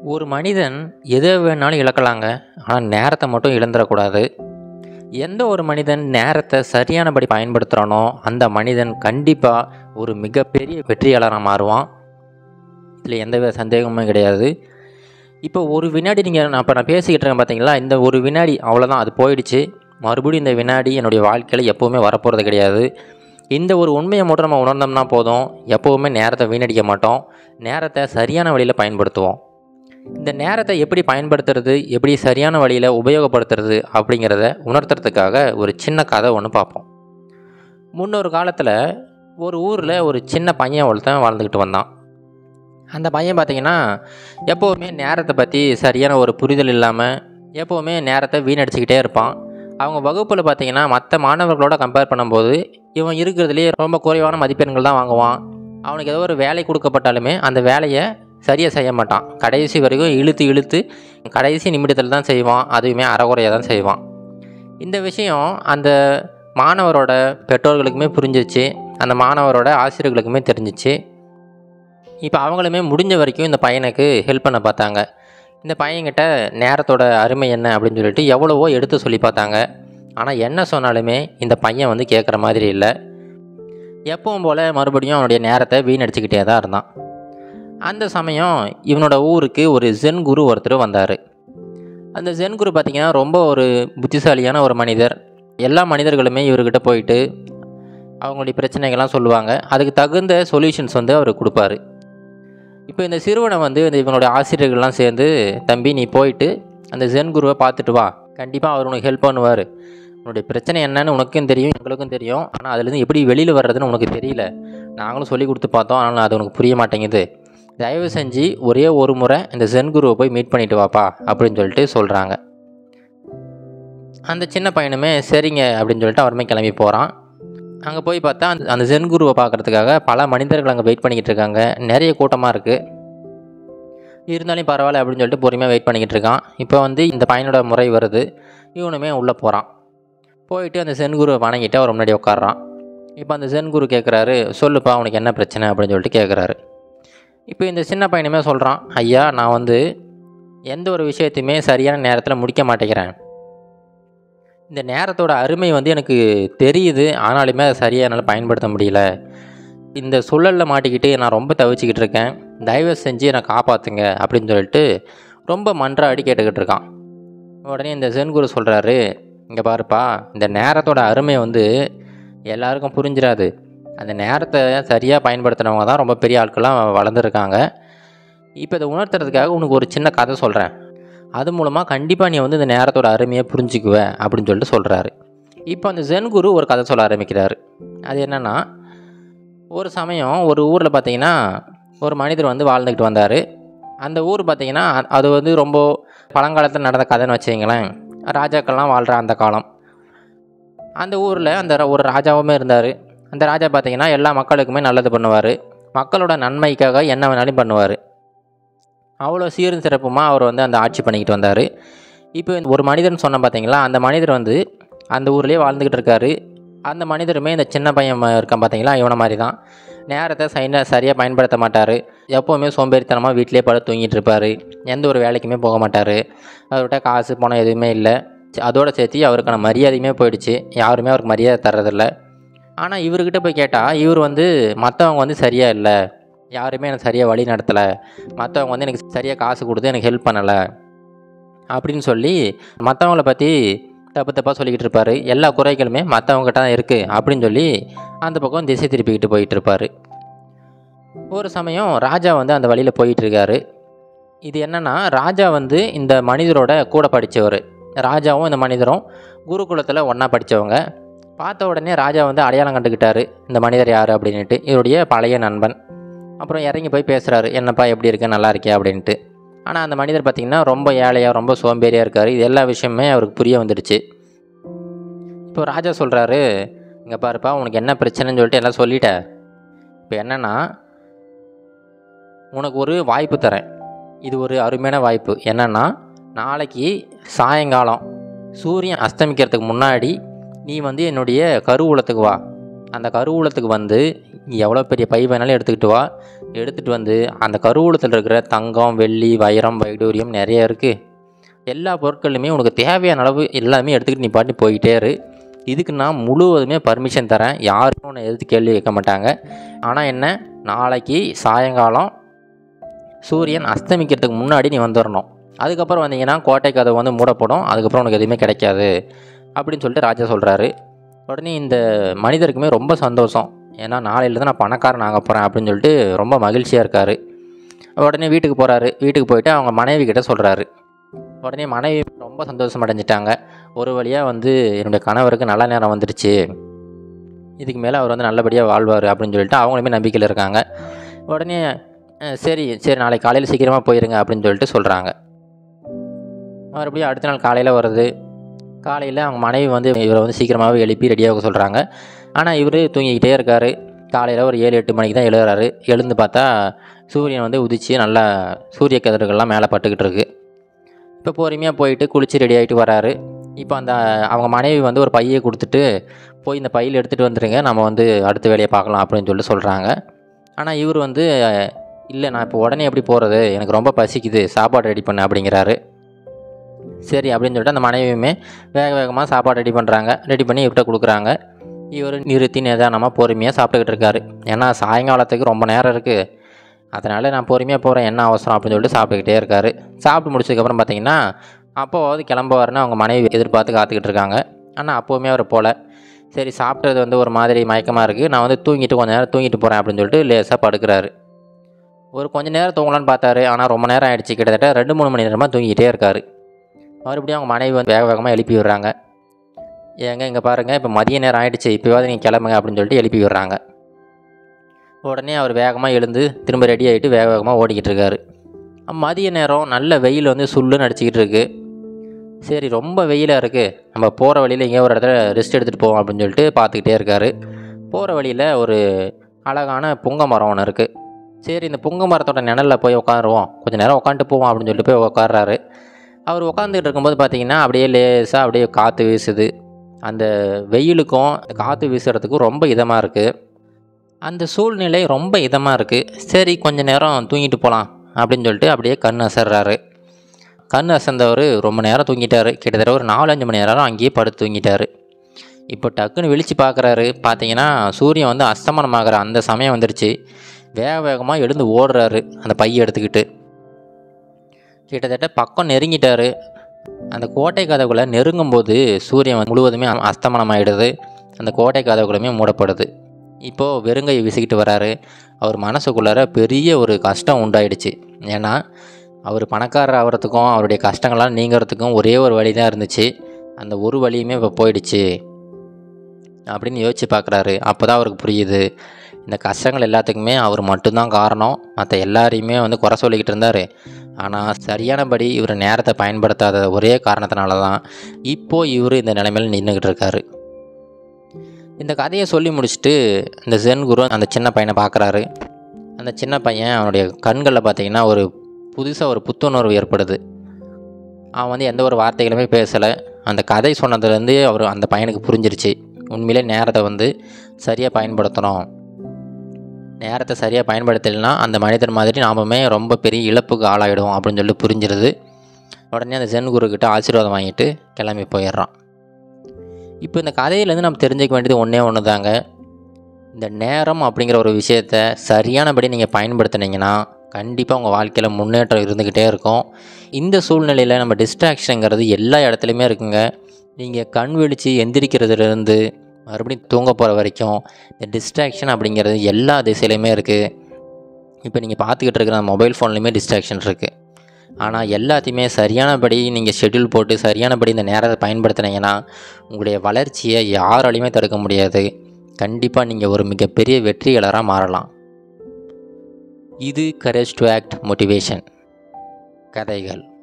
ஒரு மனிதன் எதை வேணாலும் இழக்கலாங்க ஆனால் நேரத்தை மட்டும் இழந்துடக்கூடாது எந்த ஒரு மனிதன் நேரத்தை சரியானபடி பயன்படுத்துகிறானோ அந்த மனிதன் கண்டிப்பாக ஒரு மிகப்பெரிய வெற்றியாளராக மாறுவான் இதில் எந்தவித சந்தேகமுமே கிடையாது இப்போ ஒரு வினாடி நீங்கள் நான் இப்போ நான் பேசிக்கிட்டு இருக்கேன் பார்த்தீங்களா இந்த ஒரு வினாடி அவ்வளோதான் அது போயிடுச்சு மறுபடியும் இந்த வினாடி என்னுடைய வாழ்க்கையில் எப்போவுமே வரப்போகிறது கிடையாது இந்த ஒரு உண்மையை மட்டும் நம்ம உணர்ந்தோம்னா போதும் எப்போவுமே நேரத்தை வீணடிக்க மாட்டோம் நேரத்தை சரியான வழியில் பயன்படுத்துவோம் இந்த நேரத்தை எப்படி பயன்படுத்துறது எப்படி சரியான வழியில் உபயோகப்படுத்துறது அப்படிங்கிறத உணர்த்துறதுக்காக ஒரு சின்ன கதை ஒன்று பார்ப்போம் முன்னொரு காலத்தில் ஒரு ஊரில் ஒரு சின்ன பையன் ஒருத்தன் வாழ்ந்துக்கிட்டு வந்தான் அந்த பையன் பார்த்தீங்கன்னா எப்போவுமே நேரத்தை பற்றி சரியான ஒரு புரிதல் இல்லாமல் எப்போவுமே நேரத்தை வீணடிச்சுக்கிட்டே இருப்பான் அவங்க வகுப்பில் பார்த்தீங்கன்னா மற்ற மாணவர்களோட கம்பேர் பண்ணும்போது இவன் இருக்கிறதுலேயே ரொம்ப குறைவான மதிப்பெண்கள் தான் வாங்குவான் அவனுக்கு ஏதோ ஒரு வேலை கொடுக்கப்பட்டாலுமே அந்த வேலையை சரியாக செய்ய மாட்டான் கடைசி வரைக்கும் இழுத்து இழுத்து கடைசி நிமிடத்தில் தான் செய்வான் அதுவுமே அறகுறையாக தான் செய்வான் இந்த விஷயம் அந்த மாணவரோட பெற்றோர்களுக்குமே புரிஞ்சிச்சு அந்த மாணவரோட ஆசிரியர்களுக்குமே தெரிஞ்சிச்சு இப்போ அவங்களுமே முடிஞ்ச வரைக்கும் இந்த பையனுக்கு ஹெல்ப் பண்ண பார்த்தாங்க இந்த பையன்கிட்ட நேரத்தோட அருமை என்ன அப்படின்னு சொல்லிட்டு எவ்வளவோ எடுத்து சொல்லி பார்த்தாங்க ஆனால் என்ன சொன்னாலுமே இந்த பையன் வந்து கேட்குற மாதிரி இல்லை எப்பவும் போல் மறுபடியும் அவனுடைய நேரத்தை வீணடிச்சுக்கிட்டே தான் இருந்தான் அந்த சமயம் இவனோட ஊருக்கு ஒரு ஜென் குரு ஒருத்தர் வந்தார் அந்த ஜென் குரு பார்த்திங்கன்னா ரொம்ப ஒரு புத்திசாலியான ஒரு மனிதர் எல்லா மனிதர்களுமே இவர்கிட்ட போயிட்டு அவங்களுடைய பிரச்சனைகள்லாம் சொல்லுவாங்க அதுக்கு தகுந்த சொல்யூஷன்ஸ் வந்து அவர் கொடுப்பாரு இப்போ இந்த சிறுவனை வந்து இந்த இவனுடைய ஆசிரியர்கள்லாம் சேர்ந்து தம்பி நீ போயிட்டு அந்த ஜென் குருவை பார்த்துட்டு வா கண்டிப்பாக அவர் உனக்கு ஹெல்ப் பண்ணுவார் உன்னுடைய பிரச்சனை என்னன்னு உனக்கும் தெரியும் எங்களுக்கும் தெரியும் ஆனால் அதுலேருந்து எப்படி வெளியில் வர்றதுன்னு உனக்கு தெரியல நாங்களும் சொல்லி கொடுத்து பார்த்தோம் ஆனால் அது உனக்கு புரிய மாட்டேங்குது தயவு செஞ்சு ஒரே ஒரு முறை இந்த ஜென் குருவை போய் மீட் பண்ணிட்டு வாப்பா அப்படின்னு சொல்லிட்டு சொல்கிறாங்க அந்த சின்ன பையனுமே சரிங்க அப்படின்னு சொல்லிட்டு அவருமே கிளம்பி போகிறான் அங்கே போய் பார்த்தா அந்த அந்த ஜென் குருவை பார்க்குறதுக்காக பல மனிதர்கள் அங்கே வெயிட் பண்ணிக்கிட்டு இருக்காங்க நிறைய கூட்டமாக இருக்குது இருந்தாலும் பரவாயில்ல அப்படின்னு சொல்லிட்டு பொறுமையாக வெயிட் பண்ணிக்கிட்டு இருக்கான் இப்போ வந்து இந்த பையனோட முறை வருது இவனுமே உள்ளே போகிறான் போயிட்டு அந்த ஜென் குருவை வணங்கிட்டு அவர் முன்னாடி உட்காடுறான் இப்போ அந்த ஜென் குரு கேட்குறாரு சொல்லுப்பா உனக்கு என்ன பிரச்சனை அப்படின்னு சொல்லிட்டு கேட்குறாரு இப்போ இந்த சின்ன பையனுமே சொல்கிறான் ஐயா நான் வந்து எந்த ஒரு விஷயத்தையுமே சரியான நேரத்தில் முடிக்க மாட்டேங்கிறேன் இந்த நேரத்தோட அருமை வந்து எனக்கு தெரியுது ஆனாலுமே அதை சரியாக என்னால் பயன்படுத்த முடியல இந்த சூழலில் மாட்டிக்கிட்டு நான் ரொம்ப தவிச்சிக்கிட்டு இருக்கேன் தயவு செஞ்சு என்னை காப்பாற்றுங்க அப்படின்னு சொல்லிட்டு ரொம்ப மன்றாடி கேட்டுக்கிட்டு இருக்கான் உடனே இந்த சென்குரு சொல்கிறாரு இங்கே பாருப்பா இந்த நேரத்தோட அருமை வந்து எல்லாருக்கும் புரிஞ்சிடாது அந்த நேரத்தை சரியாக பயன்படுத்தினவங்க தான் ரொம்ப பெரிய ஆட்கள்லாம் வளர்ந்துருக்காங்க இப்போ இதை உணர்த்துறதுக்காக உனக்கு ஒரு சின்ன கதை சொல்கிறேன் அது மூலமாக கண்டிப்பாக நீ வந்து இந்த நேரத்தோட அருமையை புரிஞ்சுக்குவ அப்படின்னு சொல்லிட்டு சொல்கிறாரு இப்போ அந்த ஜென் குரு ஒரு கதை சொல்ல ஆரம்பிக்கிறாரு அது என்னென்னா ஒரு சமயம் ஒரு ஊரில் பார்த்தீங்கன்னா ஒரு மனிதர் வந்து வாழ்ந்துக்கிட்டு வந்தார் அந்த ஊர் பார்த்தீங்கன்னா அ- அது வந்து ரொம்ப பழங்காலத்தில் நடந்த கதைன்னு வச்சுங்களேன் ராஜாக்கள்லாம் வாழ்கிற அந்த காலம் அந்த ஊரில் அந்த ர- ஒரு ராஜாவுமே இருந்தார் அந்த ராஜா பார்த்தீங்கன்னா எல்லா மக்களுக்குமே நல்லது பண்ணுவார் மக்களோட நன்மைக்காக என்ன வேணாலும் பண்ணுவார் அவ்வளோ சீரும் சிறப்புமாக அவர் வந்து அந்த ஆட்சி பண்ணிக்கிட்டு வந்தார் இப்போ இந்த ஒரு மனிதன் சொன்ன பார்த்தீங்களா அந்த மனிதர் வந்து அந்த ஊர்லேயே வாழ்ந்துக்கிட்டு இருக்காரு அந்த மனிதருமே இந்த சின்ன பையன் ம- இருக்கான் பார்த்தீங்களா இவனை மாதிரி தான் நேரத்தை சைன சரியாக பயன்படுத்த மாட்டார் எப்போவுமே சோம்பேறித்தனமாக வீட்டிலே படுத்து தூங்கிட்டு இருப்பார் எந்த ஒரு வேலைக்குமே போக மாட்டார் அவர்கிட்ட காசு பணம் எதுவுமே இல்லை அதோட சேர்த்து அவருக்கான மரியாதையுமே போயிடுச்சு யாருமே அவருக்கு மரியாதை தர்றதில்ல ஆனால் இவர்கிட்ட போய் கேட்டால் இவர் வந்து மற்றவங்க வந்து சரியாக இல்லை யாருமே எனக்கு சரியாக வழி நடத்தலை மற்றவங்க வந்து எனக்கு சரியாக காசு கொடுத்து எனக்கு ஹெல்ப் பண்ணலை அப்படின்னு சொல்லி மற்றவங்கள பற்றி தப்பு தப்பாக சொல்லிக்கிட்டு இருப்பார் எல்லா குறைகளுமே மற்றவங்ககிட்ட தான் இருக்குது அப்படின்னு சொல்லி அந்த பக்கம் திசை திருப்பிக்கிட்டு போயிட்டு இருப்பார் ஒரு சமயம் ராஜா வந்து அந்த வழியில் போயிட்டு இருக்காரு இது என்னன்னா ராஜா வந்து இந்த மனிதரோட கூட படித்தவர் ராஜாவும் இந்த மனிதரும் குருகுலத்தில் ஒன்றா படித்தவங்க பார்த்த உடனே ராஜா வந்து அடையாளம் கண்டுக்கிட்டாரு இந்த மனிதர் யார் அப்படின்ட்டு இவருடைய பழைய நண்பன் அப்புறம் இறங்கி போய் பேசுகிறாரு என்னப்பா எப்படி இருக்க நல்லா இருக்கியா அப்படின்ட்டு ஆனால் அந்த மனிதர் பார்த்திங்கன்னா ரொம்ப ஏழையாக ரொம்ப சோம்பேறியாக இருக்கார் இது எல்லா விஷயமே அவருக்கு புரிய வந்துடுச்சு இப்போ ராஜா சொல்கிறாரு இங்கே பாருப்பா உனக்கு என்ன பிரச்சனைன்னு சொல்லிட்டு எல்லாம் சொல்லிட்டேன் இப்போ என்னென்னா உனக்கு ஒரு வாய்ப்பு தரேன் இது ஒரு அருமையான வாய்ப்பு என்னென்னா நாளைக்கு சாயங்காலம் சூரியன் அஸ்தமிக்கிறதுக்கு முன்னாடி நீ வந்து என்னுடைய கருவூலத்துக்கு வா அந்த கருவூலத்துக்கு வந்து நீ எவ்வளோ பெரிய பை வேணாலும் எடுத்துக்கிட்டு வா எடுத்துகிட்டு வந்து அந்த கருவூலத்தில் இருக்கிற தங்கம் வெள்ளி வைரம் வைடூரியம் நிறைய இருக்குது எல்லா பொருட்களுமே உனக்கு தேவையான அளவு எல்லாமே எடுத்துக்கிட்டு நீ பாட்டு போயிட்டே இரு இதுக்கு நான் முழுவதுமே பர்மிஷன் தரேன் யாருக்கும் உன்னை எதிர்த்து கேள்வி கேட்க மாட்டாங்க ஆனால் என்ன நாளைக்கு சாயங்காலம் சூரியன் அஸ்தமிக்கிறதுக்கு முன்னாடி நீ வந்துடணும் அதுக்கப்புறம் வந்தீங்கன்னா கோட்டை கதவு வந்து மூடப்படும் அதுக்கப்புறம் உனக்கு எதுவுமே கிடைக்காது அப்படின்னு சொல்லிட்டு ராஜா சொல்கிறாரு உடனே இந்த மனிதருக்குமே ரொம்ப சந்தோஷம் ஏன்னா நாளையிலேருந்து நான் பணக்காரன் ஆக போகிறேன் அப்படின்னு சொல்லிட்டு ரொம்ப மகிழ்ச்சியாக இருக்கார் உடனே வீட்டுக்கு போகிறாரு வீட்டுக்கு போயிட்டு அவங்க மனைவி கிட்ட சொல்கிறாரு உடனே மனைவி ரொம்ப சந்தோஷம் அடைஞ்சிட்டாங்க ஒரு வழியாக வந்து என்னுடைய கணவருக்கு நல்ல நேரம் வந்துடுச்சு இதுக்கு மேலே அவர் வந்து நல்லபடியாக வாழ்வார் அப்படின்னு சொல்லிட்டு அவங்களுமே நம்பிக்கையில் இருக்காங்க உடனே அஹ், சரி சரி நாளைக்கு காலையில் சீக்கிரமாக போயிருங்க அப்படின்னு சொல்லிட்டு சொல்கிறாங்க மறுபடியும் அடுத்த நாள் காலையில் வருது காலையில் அவங்க மனைவி வந்து இவரை வந்து சீக்கிரமாகவே எழுப்பி ரெடியாக சொல்கிறாங்க ஆனால் இவர் தூங்கிக்கிட்டே இருக்கார் காலையில் ஒரு ஏழு எட்டு மணிக்கு தான் எழுறாரு எழுந்து பார்த்தா சூரியன் வந்து உதிச்சு நல்லா சூரிய கதிர்கள்லாம் மேலே பட்டுக்கிட்டு இருக்கு இப்போ பொறுமையாக போயிட்டு குளித்து ரெடி ஆகிட்டு வராரு இப்போ அந்த அவங்க மனைவி வந்து ஒரு பையை கொடுத்துட்டு போய் இந்த பையில் எடுத்துகிட்டு வந்துடுங்க நம்ம வந்து அடுத்த வேலையை பார்க்கலாம் அப்படின்னு சொல்லிட்டு சொல்கிறாங்க ஆனால் இவர் வந்து இல்லை நான் இப்போ உடனே எப்படி போகிறது எனக்கு ரொம்ப பசிக்குது சாப்பாடு ரெடி பண்ணு அப்படிங்கிறாரு சரி அப்படின்னு சொல்லிட்டு அந்த மனைவியுமே வேக வேகமாக சாப்பாடு ரெடி பண்ணுறாங்க ரெடி பண்ணி இவர்கிட்ட கொடுக்குறாங்க இவர் நிறுத்தி நிதானமாக பொறுமையாக சாப்பிட்டுக்கிட்டு இருக்காரு ஏன்னா சாயங்காலத்துக்கு ரொம்ப நேரம் இருக்குது அதனால் நான் பொறுமையாக போகிறேன் என்ன அவசரம் அப்படின்னு சொல்லிட்டு சாப்பிட்டுக்கிட்டே இருக்காரு சாப்பிட்டு முடிச்சதுக்கப்புறம் பார்த்தீங்கன்னா அப்போவாவது கிளம்புவாருன்னு அவங்க மனைவி எதிர்பார்த்து காத்துக்கிட்டு இருக்காங்க ஆனால் அப்போவுமே அவர் போகல சரி சாப்பிட்டது வந்து ஒரு மாதிரி மயக்கமாக இருக்குது நான் வந்து தூங்கிட்டு கொஞ்ச நேரம் தூங்கிட்டு போகிறேன் அப்படின்னு சொல்லிட்டு லேசாக படுக்கிறாரு ஒரு கொஞ்ச நேரம் தூங்கலான்னு பார்த்தாரு ஆனால் ரொம்ப நேரம் ஆயிடுச்சு கிட்டத்தட்ட ரெண்டு மூணு மணி நேரமாக தூங்கிட்டே இருக்காரு மறுபடியும் அவங்க மனைவி வந்து வேக வேகமாக எழுப்பி விடுறாங்க ஏங்க இங்கே பாருங்கள் இப்போ மதிய நேரம் ஆயிடுச்சு இப்போவாது நீங்கள் கிளம்புங்க அப்படின்னு சொல்லிட்டு எழுப்பி விடுறாங்க உடனே அவர் வேகமாக எழுந்து திரும்ப ரெடி ஆகிட்டு வேக வேகமாக ஓடிக்கிட்டு இருக்காரு மதிய நேரம் நல்ல வெயில் வந்து சுள்ளுன்னு அடிச்சிக்கிட்டு இருக்கு சரி ரொம்ப வெயிலாக இருக்குது நம்ம போகிற வழியில் எங்கேயோ ஒரு இடத்துல ரெஸ்ட் எடுத்துகிட்டு போவோம் அப்படின்னு சொல்லிட்டு பார்த்துக்கிட்டே இருக்காரு போகிற வழியில் ஒரு அழகான புங்க மரம் ஒன்று இருக்குது சரி இந்த புங்க மரத்தோட நிழலில் போய் உட்காருவோம் கொஞ்சம் நேரம் உட்காந்துட்டு போவோம் அப்படின்னு சொல்லிட்டு போய் உட்கார்றாரு அவர் உட்காந்துட்டு இருக்கும்போது பார்த்தீங்கன்னா அப்படியே லேசாக அப்படியே காற்று வீசுது அந்த வெயிலுக்கும் அந்த காற்று வீசுறதுக்கும் ரொம்ப இதமாக இருக்குது அந்த சூழ்நிலை ரொம்ப இதமாக இருக்குது சரி கொஞ்ச நேரம் தூங்கிட்டு போகலாம் அப்படின்னு சொல்லிட்டு அப்படியே கண் அசர்றாரு கண் அசந்தவர் ரொம்ப நேரம் தூங்கிட்டாரு கிட்டத்தட்ட ஒரு நாலஞ்சு மணி நேரம் அங்கேயே படுத்து தூங்கிட்டாரு இப்போ டக்குன்னு விழிச்சு பார்க்குறாரு பார்த்தீங்கன்னா சூரியன் வந்து அஸ்தமனமாகிற அந்த சமயம் வந்துடுச்சு வேக வேகமாக எழுந்து ஓடுறாரு அந்த பையை எடுத்துக்கிட்டு கிட்டத்தட்ட பக்கம் நெருங்கிட்டாரு அந்த கோட்டை கதவுகளை நெருங்கும்போது சூரியன் வந்து முழுவதுமே அஸ்தமனமாயிடுது அந்த கோட்டை கதவுகளுமே மூடப்படுது இப்போது வெறுங்கை வீசிக்கிட்டு வராரு அவர் மனசுக்குள்ளார பெரிய ஒரு கஷ்டம் உண்டாயிடுச்சு ஏன்னா அவர் பணக்காரர் ஆகிறதுக்கும் அவருடைய கஷ்டங்கள்லாம் நீங்கிறதுக்கும் ஒரே ஒரு வழி தான் இருந்துச்சு அந்த ஒரு வழியுமே இப்போ போயிடுச்சு அப்படின்னு யோசிச்சு பார்க்குறாரு அப்போ தான் அவருக்கு புரியுது இந்த கஷ்டங்கள் எல்லாத்துக்குமே அவர் மட்டும்தான் காரணம் மற்ற எல்லாரையுமே வந்து குறை சொல்லிக்கிட்டு இருந்தார் ஆனால் சரியானபடி இவர் நேரத்தை பயன்படுத்தாத ஒரே காரணத்தினால தான் இப்போது இவர் இந்த நிலைமையில் நின்றுக்கிட்டு இருக்காரு இந்த கதையை சொல்லி முடிச்சுட்டு இந்த ஜென் குரு அந்த சின்ன பையனை பார்க்குறாரு அந்த சின்ன பையன் அவனுடைய கண்களில் பார்த்தீங்கன்னா ஒரு புதுசாக ஒரு புத்துணர்வு ஏற்படுது அவன் வந்து எந்த ஒரு வார்த்தைகளுமே பேசலை அந்த கதை சொன்னதுலேருந்து அவர் அந்த பையனுக்கு புரிஞ்சிருச்சு உண்மையிலே நேரத்தை வந்து சரியாக பயன்படுத்தணும் நேரத்தை சரியாக பயன்படுத்தலைன்னா அந்த மனிதர் மாதிரி நாமுமே ரொம்ப பெரிய இழப்புக்கு ஆளாயிடுவோம் அப்படின்னு சொல்லி புரிஞ்சிருது உடனே அந்த ஜென் குரு கிட்ட ஆசீர்வாதம் வாங்கிட்டு கிளம்பி போயிடுறான் இப்போ இந்த கதையிலேருந்து நம்ம தெரிஞ்சுக்க வேண்டியது ஒன்றே ஒன்று தாங்க இந்த நேரம் அப்படிங்கிற ஒரு விஷயத்த சரியானபடி நீங்கள் பயன்படுத்துனீங்கன்னா கண்டிப்பாக உங்கள் வாழ்க்கையில் முன்னேற்றம் இருந்துக்கிட்டே இருக்கும் இந்த சூழ்நிலையில் நம்ம டிஸ்ட்ராக்ஷனுங்கிறது எல்லா இடத்துலையுமே இருக்குங்க நீங்கள் கண் விழித்து எந்திரிக்கிறதுலேருந்து மறுபடியும் தூங்க போகிற வரைக்கும் இந்த டிஸ்ட்ராக்ஷன் அப்படிங்கிறது எல்லா திசையிலையுமே இருக்குது இப்போ நீங்கள் பார்த்துக்கிட்டு இருக்கிற மொபைல் ஃபோன்லேயுமே டிஸ்ட்ராக்ஷன் இருக்குது ஆனால் எல்லாத்தையுமே சரியானபடி நீங்கள் ஷெட்யூல் போட்டு சரியானபடி இந்த நேரத்தை பயன்படுத்துனீங்கன்னா உங்களுடைய வளர்ச்சியை யாராலையுமே தடுக்க முடியாது கண்டிப்பாக நீங்கள் ஒரு மிகப்பெரிய வெற்றியாளராக மாறலாம் இது கரேஜ் டு ஆக்ட் மோட்டிவேஷன் கதைகள்